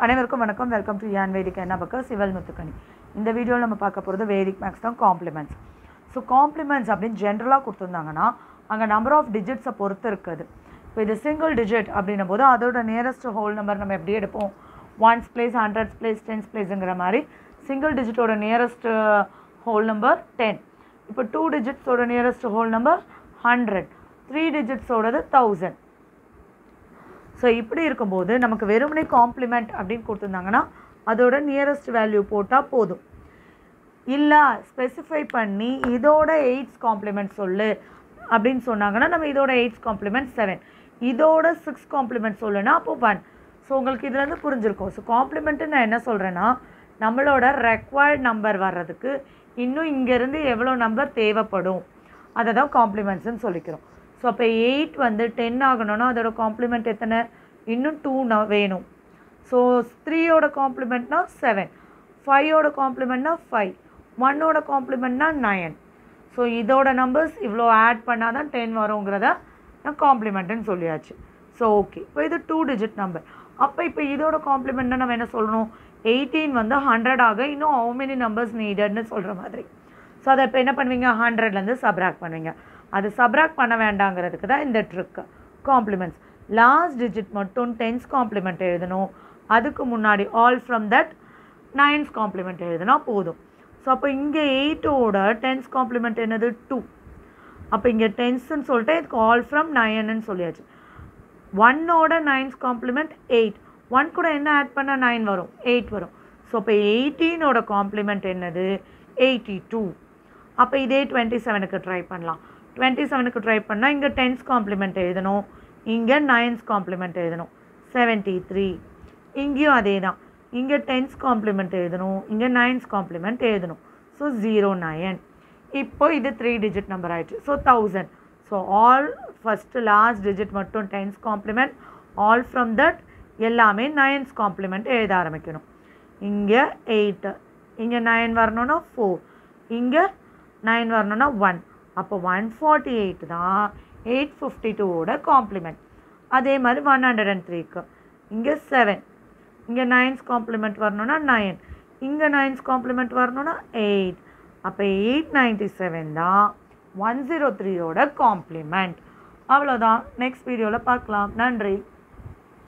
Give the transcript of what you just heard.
அனைவருக்கும் வணக்கம் welcome to யான் வேதிக் என்ன பக்கம் சிவல் முத்துக்கணி இந்த வீடியோவில் நம்ம பார்க்க போகிறது வேதிக் மேக்ஸ் தான் காம்ப்ளிமெண்ட்ஸ் ஸோ காம்ப்ளிமெண்ட்ஸ் அப்படின்னு ஜென்ரலாக கொடுத்துருந்தாங்கன்னா அங்கே நம்பர் ஆஃப் டிஜிட்ஸை பொறுத்து இருக்குது இப்போ இது சிங்கிள் டிஜிட் அப்படின்னும் போது அதோட நியரஸ்ட் ஹோல் நம்பர் நம்ம எப்படி எடுப்போம் ones place hundreds place tens பிளேஸுங்கிற மாதிரி சிங்கிள் டிஜிட்டோட நியரஸ்ட் ஹோல் நம்பர் டென் இப்போ டூ டிஜிட்ஸோட nearest whole number hundred three டிஜிட்ஸோடது தௌசண்ட் ஸோ இப்படி இருக்கும்போது நமக்கு வெறுமனே காம்ப்ளிமெண்ட் அப்படின்னு கொடுத்துருந்தாங்கன்னா அதோட நியரஸ்ட் வேல்யூ போட்டால் போதும் இல்லை ஸ்பெசிஃபை பண்ணி இதோட எயிட்ஸ் காம்ப்ளிமெண்ட் சொல்லு அப்படின்னு சொன்னாங்கன்னா நம்ம இதோட எயிட்ஸ் காம்ப்ளிமெண்ட் செவன் இதோட சிக்ஸ் காம்ப்ளிமெண்ட் சொல்லுனா அப்போ ஒன் ஸோ உங்களுக்கு இதுலேருந்து புரிஞ்சிருக்கும் ஸோ காம்ப்ளிமெண்ட்டு நான் என்ன சொல்கிறேன்னா நம்மளோட ரெக்வயர்ட் நம்பர் வர்றதுக்கு இன்னும் இங்கேருந்து எவ்வளோ நம்பர் தேவைப்படும் அதை தான் காம்ப்ளிமெண்ட்ஸ்னு சொல்லிக்கிறோம் ஸோ அப்போ எயிட் வந்து டென் ஆகணும்னா அதோட காம்ப்ளிமெண்ட் எத்தனை இன்னும் டூ வேணும் ஸோ த்ரீயோட காம்ப்ளிமெண்ட்னா செவன் ஃபைவோட காம்ப்ளிமெண்ட்னா ஃபைவ் ஒன்னோட காம்ப்ளிமெண்ட்னா நயன் ஸோ இதோட நம்பர்ஸ் இவ்வளோ ஆட் பண்ணால் தான் டென் வருங்கிறத நான் காம்ப்ளிமெண்ட்டுன்னு சொல்லியாச்சு ஸோ ஓகே இப்போ இது டூ டிஜிட் நம்பர் அப்போ இப்போ இதோட காம்ப்ளிமெண்ட்னா நம்ம என்ன சொல்லணும் எயிட்டீன் வந்து ஹண்ட்ரட் ஆக இன்னும் ஹவு மெனி நம்பர்ஸ் நீடட்னு சொல்கிற மாதிரி ஸோ அதை இப்போ என்ன பண்ணுவீங்க ஹண்ட்ரட்லேருந்து சப்ராக்ட் பண்ணுவீங்க அது சப்ராக்ட் பண்ண வேண்டாங்கிறதுக்கு தான் இந்த ட்ரிக்கு காம்ப்ளிமெண்ட்ஸ் லாஸ்ட் டிஜிட் மட்டும் டென்ஸ் காம்ப்ளிமெண்ட் எழுதணும் அதுக்கு முன்னாடி all from that nines complement எழுதுனா போதும் ஸோ அப்போ இங்கே எயிட்டோட டென்ஸ் காம்ப்ளிமெண்ட் என்னது டூ அப்போ இங்கே டென்ஸ்ன்னு சொல்லிட்டு இதுக்கு ஆல் ஃப்ரம் நைன்னு சொல்லியாச்சு ஒன்னோட நைன்ஸ் காம்ப்ளிமெண்ட் எயிட் ஒன் கூட என்ன ஆட் பண்ணால் நைன் வரும் எயிட் வரும் ஸோ இப்போ எயிட்டீனோட காம்ப்ளிமெண்ட் என்னது எயிட்டி டூ அப்போ இதே டுவெண்ட்டி செவனுக்கு ட்ரை பண்ணலாம் டுவெண்ட்டி செவனுக்கு ட்ரை பண்ணால் இங்கே டென்ஸ் காம்ப்ளிமெண்ட் எழுதணும் இங்கே நைன்ஸ் காம்ப்ளிமெண்ட் எழுதணும் செவன்ட்டி த்ரீ இங்கேயும் அதே தான் இங்கே டென்ஸ் காம்ப்ளிமெண்ட் எழுதணும் இங்கே நைன்ஸ் காம்ப்ளிமெண்ட் எழுதணும் ஸோ ஜீரோ நயன் இப்போ இது த்ரீ டிஜிட் நம்பர் ஆயிடுச்சு so thousand so all first last digit மட்டும் tens complement all from that எல்லாமே நைன்ஸ் காம்ப்ளிமெண்ட் எழுத ஆரம்பிக்கணும் இங்கே எயிட்டு இங்கே நைன் வரணும்னா ஃபோர் இங்கே நைன் வரணும்னா ஒன் அப்போ ஒன் ஃபார்ட்டி எயிட் தான் எயிட் ஃபிஃப்டி டூவோட காம்ப்ளிமெண்ட் அதே மாதிரி ஒன் ஹண்ட்ரட் அண்ட் த்ரீக்கு இங்கே செவன் இங்கே நைன்ஸ் காம்ப்ளிமெண்ட் வரணும்னா நைன் இங்கே நைன்ஸ் காம்ப்ளிமெண்ட் வரணும்னா எயிட் அப்போ எயிட் நைன்ட்டி செவன் தான் ஒன் ஜீரோ த்ரீயோட காம்ப்ளிமெண்ட் அவ்வளோதான் நெக்ஸ்ட் வீடியோவில் பார்க்கலாம் நன்றி